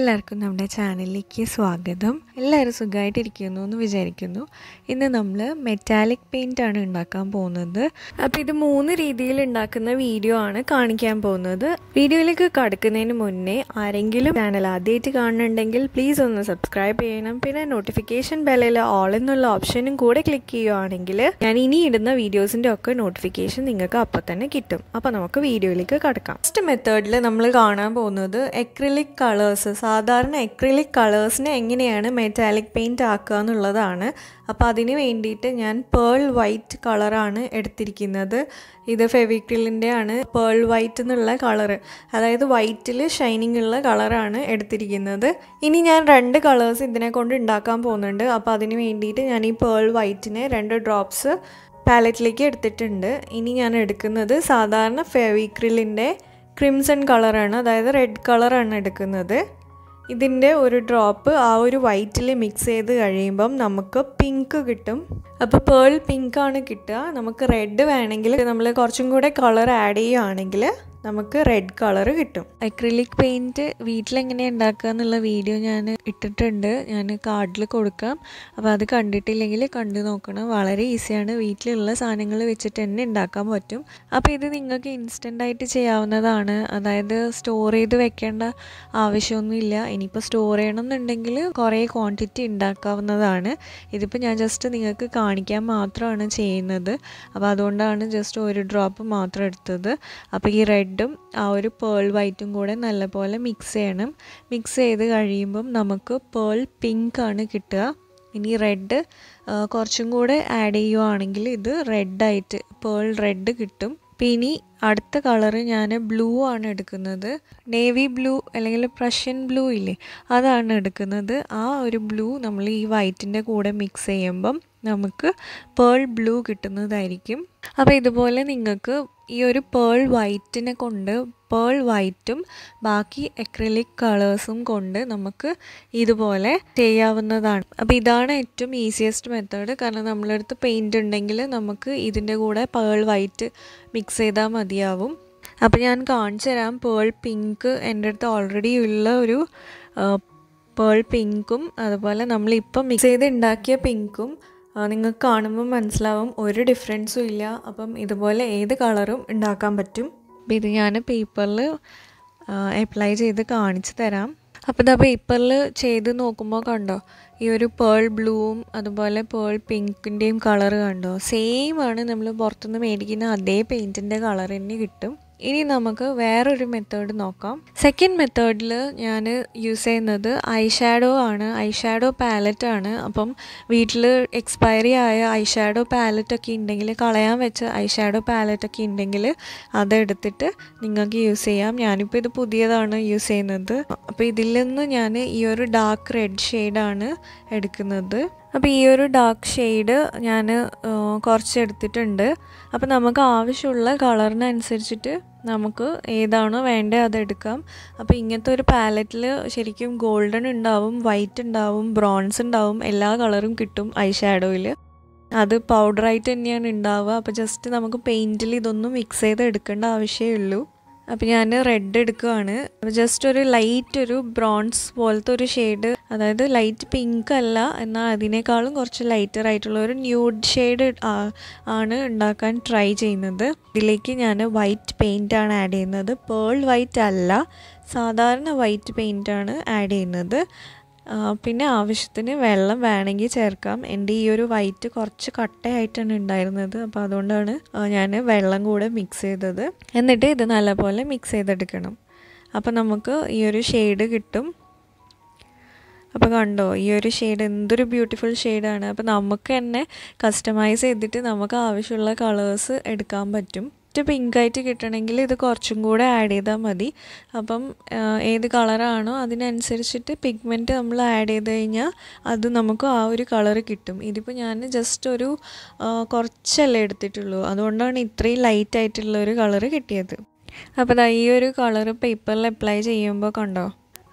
എല്ലാവർക്കും നമ്മുടെ ചാനലിലേക്ക് സ്വാഗതം എല്ലാവരും സുഖമായിട്ടിരിക്കുന്നു എന്ന് വിചാരിക്കുന്നു ഇന്ന് നമ്മൾ മെറ്റാലിക് പെയിൻ്റ് ആണ് ഉണ്ടാക്കാൻ പോകുന്നത് അപ്പോൾ ഇത് മൂന്ന് രീതിയിൽ ഉണ്ടാക്കുന്ന വീഡിയോ ആണ് കാണിക്കാൻ പോകുന്നത് വീഡിയോയിലേക്ക് കടക്കുന്നതിന് മുന്നേ ആരെങ്കിലും ചാനൽ ആദ്യമായിട്ട് കാണുന്നുണ്ടെങ്കിൽ പ്ലീസ് ഒന്ന് സബ്സ്ക്രൈബ് ചെയ്യണം പിന്നെ നോട്ടിഫിക്കേഷൻ ബെല്ലിൽ ഓൾ എന്നുള്ള ഓപ്ഷനും കൂടെ ക്ലിക്ക് ചെയ്യുവാണെങ്കിൽ ഞാൻ ഇനി ഇടുന്ന വീഡിയോസിൻ്റെ ഒക്കെ നോട്ടിഫിക്കേഷൻ നിങ്ങൾക്ക് അപ്പോൾ തന്നെ കിട്ടും അപ്പോൾ നമുക്ക് വീഡിയോയിലേക്ക് കടക്കാം ഫസ്റ്റ് മെത്തേഡിൽ നമ്മൾ കാണാൻ പോകുന്നത് എക്രിലിക് കളേഴ്സ് സാധാരണ എക്രിലിക് കളേഴ്സിനെ എങ്ങനെയാണ് മെറ്റാലിക് പെയിൻറ്റ് ആക്കുക എന്നുള്ളതാണ് അപ്പോൾ അതിന് വേണ്ടിയിട്ട് ഞാൻ പേൾ വൈറ്റ് കളറാണ് എടുത്തിരിക്കുന്നത് ഇത് ഫെവിക്രിലിൻ്റെ ആണ് പേൾ വൈറ്റ് എന്നുള്ള കളറ് അതായത് വൈറ്റിൽ ഷൈനിങ് ഉള്ള കളറാണ് എടുത്തിരിക്കുന്നത് ഇനി ഞാൻ രണ്ട് കളേഴ്സ് ഇതിനെ കൊണ്ട് ഉണ്ടാക്കാൻ പോകുന്നുണ്ട് അപ്പോൾ അതിന് വേണ്ടിയിട്ട് ഞാൻ ഈ പേൾ വൈറ്റിനെ രണ്ട് ഡ്രോപ്സ് പാലറ്റിലേക്ക് എടുത്തിട്ടുണ്ട് ഇനി ഞാൻ എടുക്കുന്നത് സാധാരണ ഫെവിക്രിലിൻ്റെ ക്രിംസൺ കളറാണ് അതായത് റെഡ് കളറാണ് എടുക്കുന്നത് ഇതിൻ്റെ ഒരു ഡ്രോപ്പ് ആ ഒരു വൈറ്റിൽ മിക്സ് ചെയ്ത് കഴിയുമ്പം നമുക്ക് പിങ്ക് കിട്ടും അപ്പോൾ പേൾ പിങ്ക് ആണ് കിട്ടുക നമുക്ക് റെഡ് വേണമെങ്കിൽ നമ്മൾ കുറച്ചും കൂടെ കളർ ആഡ് ചെയ്യുകയാണെങ്കിൽ നമുക്ക് റെഡ് കളർ കിട്ടും അക്രിലിക് പെയിൻറ്റ് വീട്ടിലെങ്ങനെ ഉണ്ടാക്കുക എന്നുള്ള വീഡിയോ ഞാൻ ഇട്ടിട്ടുണ്ട് ഞാൻ കാർഡിൽ കൊടുക്കാം അപ്പോൾ അത് കണ്ടിട്ടില്ലെങ്കിൽ കണ്ടു നോക്കണം വളരെ ഈസിയാണ് വീട്ടിലുള്ള സാധനങ്ങൾ വെച്ചിട്ട് തന്നെ ഉണ്ടാക്കാൻ പറ്റും അപ്പോൾ ഇത് നിങ്ങൾക്ക് ഇൻസ്റ്റൻ്റ് ആയിട്ട് ചെയ്യാവുന്നതാണ് അതായത് സ്റ്റോർ ചെയ്ത് വെക്കേണ്ട ആവശ്യമൊന്നുമില്ല ഇനിയിപ്പോൾ സ്റ്റോർ ചെയ്യണമെന്നുണ്ടെങ്കിൽ കുറേ ക്വാണ്ടിറ്റി ഉണ്ടാക്കാവുന്നതാണ് ഇതിപ്പോൾ ഞാൻ ജസ്റ്റ് നിങ്ങൾക്ക് കാണിക്കാൻ മാത്രമാണ് ചെയ്യുന്നത് അപ്പോൾ അതുകൊണ്ടാണ് ജസ്റ്റ് ഒരു ഡ്രോപ്പ് മാത്രം എടുത്തത് അപ്പോൾ ഈ റെഡും ആ ഒരു പേൾ വൈറ്റും കൂടെ നല്ലപോലെ മിക്സ് ചെയ്യണം മിക്സ് ചെയ്ത് കഴിയുമ്പം നമുക്ക് പേൾ പിങ്ക് ആണ് കിട്ടുക ഇനി റെഡ് കുറച്ചും കൂടെ ആഡ് ചെയ്യുവാണെങ്കിൽ ഇത് റെഡായിട്ട് പേൾ റെഡ് കിട്ടും പിന്നെ അടുത്ത കളറ് ഞാൻ ബ്ലൂ ആണ് എടുക്കുന്നത് നേവി ബ്ലൂ അല്ലെങ്കിൽ പ്രഷ്യൻ ബ്ലൂ ഇല്ലേ അതാണ് എടുക്കുന്നത് ആ ഒരു ബ്ലൂ നമ്മൾ ഈ വൈറ്റിൻ്റെ കൂടെ മിക്സ് ചെയ്യുമ്പം നമുക്ക് പേൾ ബ്ലൂ കിട്ടുന്നതായിരിക്കും അപ്പോൾ ഇതുപോലെ നിങ്ങൾക്ക് ഈ ഒരു പേൾ വൈറ്റിനെ കൊണ്ട് പേൾ വൈറ്റും ബാക്കി എക്രിലിക് കളേഴ്സും കൊണ്ട് നമുക്ക് ഇതുപോലെ ചെയ്യാവുന്നതാണ് അപ്പോൾ ഇതാണ് ഏറ്റവും ഈസിയസ്റ്റ് മെത്തേഡ് കാരണം നമ്മളടുത്ത് പെയിൻ്റ് ഉണ്ടെങ്കിൽ നമുക്ക് ഇതിൻ്റെ കൂടെ പേൾ വൈറ്റ് മിക്സ് ചെയ്താൽ മതിയാവും അപ്പോൾ ഞാൻ കാണിച്ചു തരാം പേൾ പിങ്ക് എൻ്റെ അടുത്ത് ഓൾറെഡി ഉള്ള ഒരു പേൾ പിങ്കും അതുപോലെ നമ്മളിപ്പം മിക്സ് ചെയ്ത് ഉണ്ടാക്കിയ പിങ്കും നിങ്ങൾക്ക് കാണുമ്പോൾ മനസ്സിലാവും ഒരു ഡിഫറൻസും ഇല്ല അപ്പം ഇതുപോലെ ഏത് കളറും ഉണ്ടാക്കാൻ പറ്റും അപ്പം ഇത് ഞാൻ പേപ്പറിൽ അപ്ലൈ ചെയ്ത് കാണിച്ചു തരാം അപ്പോൾ ഇതാ പേപ്പറിൽ ചെയ്ത് നോക്കുമ്പോൾ കണ്ടോ ഈ ഒരു പേൾ ബ്ലൂവും അതുപോലെ പേൾ പിങ്കിൻ്റെയും കളർ കണ്ടോ സെയിം ആണ് നമ്മൾ പുറത്തുനിന്ന് മേടിക്കുന്ന അതേ പെയിൻറ്റിൻ്റെ കളർ തന്നെ കിട്ടും ഇനി നമുക്ക് വേറൊരു മെത്തേഡ് നോക്കാം സെക്കൻഡ് മെത്തേഡിൽ ഞാൻ യൂസ് ചെയ്യുന്നത് ഐ ഷാഡോ ആണ് ഐ ഷാഡോ പാലറ്റ് ആണ് അപ്പം വീട്ടിൽ എക്സ്പയറി ആയ ഐ ഷാഡോ പാലറ്റൊക്കെ ഉണ്ടെങ്കിൽ കളയാൻ വെച്ച ഐ ഷാഡോ പാലറ്റൊക്കെ ഉണ്ടെങ്കിൽ അതെടുത്തിട്ട് നിങ്ങൾക്ക് യൂസ് ചെയ്യാം ഞാനിപ്പോൾ ഇത് പുതിയതാണ് യൂസ് ചെയ്യുന്നത് അപ്പോൾ ഇതിൽ നിന്ന് ഞാൻ ഈ ഒരു ഡാർക്ക് റെഡ് ഷെയ്ഡാണ് എടുക്കുന്നത് അപ്പോൾ ഈ ഒരു ഡാർക്ക് ഷെയ്ഡ് ഞാൻ കുറച്ച് എടുത്തിട്ടുണ്ട് അപ്പോൾ നമുക്ക് ആവശ്യമുള്ള കളറിനനുസരിച്ചിട്ട് നമുക്ക് ഏതാണോ വേണ്ടത് അതെടുക്കാം അപ്പോൾ ഇങ്ങനത്തെ ഒരു പാലറ്റിൽ ശരിക്കും ഗോൾഡൻ ഉണ്ടാവും വൈറ്റ് ഉണ്ടാവും ബ്രോൺസ് ഉണ്ടാവും എല്ലാ കളറും കിട്ടും ഐ ഷാഡോയിൽ അത് പൗഡറായിട്ട് തന്നെയാണ് ഉണ്ടാവുക അപ്പോൾ ജസ്റ്റ് നമുക്ക് പെയിൻറ്റിൽ ഇതൊന്നും മിക്സ് ചെയ്ത് എടുക്കേണ്ട ആവശ്യമേ ഉള്ളൂ അപ്പോൾ ഞാൻ റെഡ് എടുക്കുകയാണ് ജസ്റ്റ് ഒരു ലൈറ്റ് ഒരു ബ്രോൺസ് പോലത്തെ ഒരു ഷെയ്ഡ് അതായത് ലൈറ്റ് പിങ്ക് അല്ല എന്നാൽ അതിനേക്കാളും കുറച്ച് ലൈറ്റർ ആയിട്ടുള്ള ഒരു ന്യൂഡ് ഷെയ്ഡ് ആണ് ഉണ്ടാക്കാൻ ട്രൈ ചെയ്യുന്നത് ഇതിലേക്ക് ഞാൻ വൈറ്റ് പെയിൻ്റ് ആണ് ആഡ് ചെയ്യുന്നത് പേൾ വൈറ്റ് അല്ല സാധാരണ വൈറ്റ് പെയിൻ്റ് ആണ് ആഡ് ചെയ്യുന്നത് പിന്നെ ആവശ്യത്തിന് വെള്ളം വേണമെങ്കിൽ ചേർക്കാം എൻ്റെ ഈ ഒരു വൈറ്റ് കുറച്ച് കട്ടയായിട്ടാണ് ഉണ്ടായിരുന്നത് അപ്പോൾ അതുകൊണ്ടാണ് ഞാൻ വെള്ളം കൂടെ മിക്സ് ചെയ്തത് എന്നിട്ട് ഇത് നല്ലപോലെ മിക്സ് ചെയ്തെടുക്കണം അപ്പോൾ നമുക്ക് ഈ ഒരു ഷെയ്ഡ് കിട്ടും അപ്പോൾ കണ്ടോ ഈ ഒരു ഷെയ്ഡ് എന്തൊരു ബ്യൂട്ടിഫുൾ ഷെയ്ഡാണ് അപ്പോൾ നമുക്ക് തന്നെ കസ്റ്റമൈസ് ചെയ്തിട്ട് നമുക്ക് ആവശ്യമുള്ള കളേഴ്സ് എടുക്കാൻ പറ്റും ജസ്റ്റ് പിങ്കായിട്ട് കിട്ടണമെങ്കിൽ ഇത് കുറച്ചും കൂടെ ആഡ് ചെയ്താൽ മതി അപ്പം ഏത് കളറാണോ അതിനനുസരിച്ചിട്ട് പിഗ്മെൻറ്റ് നമ്മൾ ആഡ് ചെയ്ത് കഴിഞ്ഞാൽ അത് നമുക്ക് ആ ഒരു കളർ കിട്ടും ഇതിപ്പോൾ ഞാൻ ജസ്റ്റ് ഒരു കുറച്ചല്ലേ എടുത്തിട്ടുള്ളൂ അതുകൊണ്ടാണ് ഇത്രയും ലൈറ്റ് ആയിട്ടുള്ള ഒരു കളർ കിട്ടിയത് അപ്പോൾ ഈ ഒരു കളർ പേപ്പറിൽ അപ്ലൈ ചെയ്യുമ്പോൾ കണ്ടോ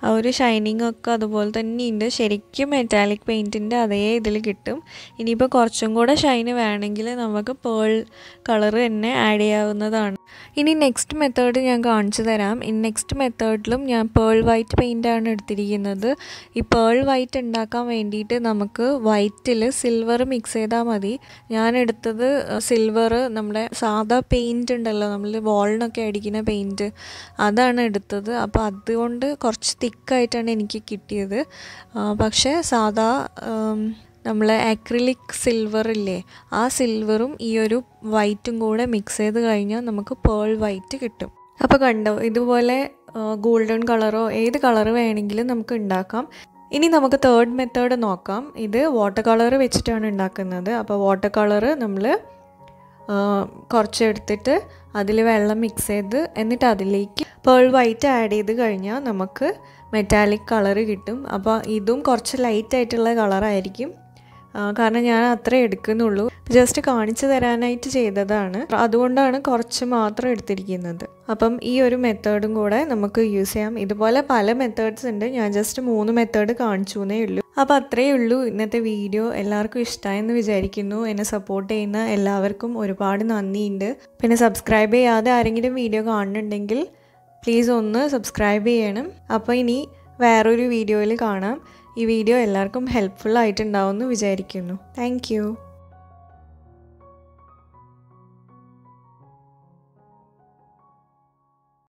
ആ ഒരു ഷൈനിങ് ഒക്കെ അതുപോലെ തന്നെ ഉണ്ട് ശരിക്കും മെറ്റാലിക് പെയിൻറ്റിൻ്റെ അതേ ഇതിൽ കിട്ടും ഇനിയിപ്പോൾ കുറച്ചും കൂടെ ഷൈന് വേണമെങ്കിൽ നമുക്ക് പേൾ കളർ തന്നെ ആഡ് ചെയ്യാവുന്നതാണ് ഇനി നെക്സ്റ്റ് മെത്തേഡ് ഞാൻ കാണിച്ചു തരാം ഇനി നെക്സ്റ്റ് മെത്തേഡിലും ഞാൻ പേൾ വൈറ്റ് പെയിൻ്റാണ് എടുത്തിരിക്കുന്നത് ഈ പേൾ വൈറ്റ് ഉണ്ടാക്കാൻ വേണ്ടിയിട്ട് നമുക്ക് വൈറ്റിൽ സിൽവർ മിക്സ് ചെയ്താൽ മതി ഞാൻ എടുത്തത് സിൽവർ നമ്മുടെ സാധാ പെയിൻറ് ഉണ്ടല്ലോ നമ്മൾ വാളിനൊക്കെ അടിക്കുന്ന പെയിൻറ്റ് അതാണ് എടുത്തത് അപ്പോൾ അതുകൊണ്ട് കുറച്ച് തിക്കായിട്ടാണ് എനിക്ക് കിട്ടിയത് പക്ഷേ സാധാ നമ്മൾ ആക്രിലിക് സിൽവർ ഇല്ലേ ആ സിൽവറും ഈ ഒരു വൈറ്റും കൂടെ മിക്സ് ചെയ്ത് കഴിഞ്ഞാൽ നമുക്ക് പേൾ വൈറ്റ് കിട്ടും അപ്പോൾ കണ്ടോ ഇതുപോലെ ഗോൾഡൻ കളറോ ഏത് കളർ വേണമെങ്കിലും നമുക്ക് ഉണ്ടാക്കാം ഇനി നമുക്ക് തേർഡ് മെത്തേഡ് നോക്കാം ഇത് വാട്ടർ കളർ വെച്ചിട്ടാണ് ഉണ്ടാക്കുന്നത് അപ്പോൾ വാട്ടർ കളർ നമ്മൾ കുറച്ച് എടുത്തിട്ട് അതിൽ വെള്ളം മിക്സ് ചെയ്ത് എന്നിട്ട് അതിലേക്ക് പേൾ വൈറ്റ് ആഡ് ചെയ്ത് കഴിഞ്ഞാൽ നമുക്ക് മെറ്റാലിക് കളർ കിട്ടും അപ്പോൾ ഇതും കുറച്ച് ലൈറ്റ് ആയിട്ടുള്ള കളറായിരിക്കും കാരണം ഞാൻ അത്രേ എടുക്കുന്നുള്ളൂ ജസ്റ്റ് കാണിച്ചു തരാനായിട്ട് ചെയ്തതാണ് അതുകൊണ്ടാണ് കുറച്ച് മാത്രം എടുത്തിരിക്കുന്നത് അപ്പം ഈ ഒരു മെത്തേഡും കൂടെ നമുക്ക് യൂസ് ചെയ്യാം ഇതുപോലെ പല മെത്തേഡ്സ് ഉണ്ട് ഞാൻ ജസ്റ്റ് മൂന്ന് മെത്തേഡ് കാണിച്ചു എന്നേ ഉള്ളൂ അപ്പോൾ അത്രയേ ഉള്ളൂ ഇന്നത്തെ വീഡിയോ എല്ലാവർക്കും ഇഷ്ടമായെന്ന് വിചാരിക്കുന്നു എന്നെ സപ്പോർട്ട് ചെയ്യുന്ന എല്ലാവർക്കും ഒരുപാട് നന്ദിയുണ്ട് പിന്നെ സബ്സ്ക്രൈബ് ചെയ്യാതെ ആരെങ്കിലും വീഡിയോ കാണുന്നുണ്ടെങ്കിൽ പ്ലീസ് ഒന്ന് സബ്സ്ക്രൈബ് ചെയ്യണം അപ്പോൾ ഇനി വേറൊരു വീഡിയോയിൽ കാണാം ഈ വീഡിയോ എല്ലാവർക്കും ഹെൽപ്ഫുൾ ആയിട്ടുണ്ടാവുമെന്ന് വിചാരിക്കുന്നു താങ്ക്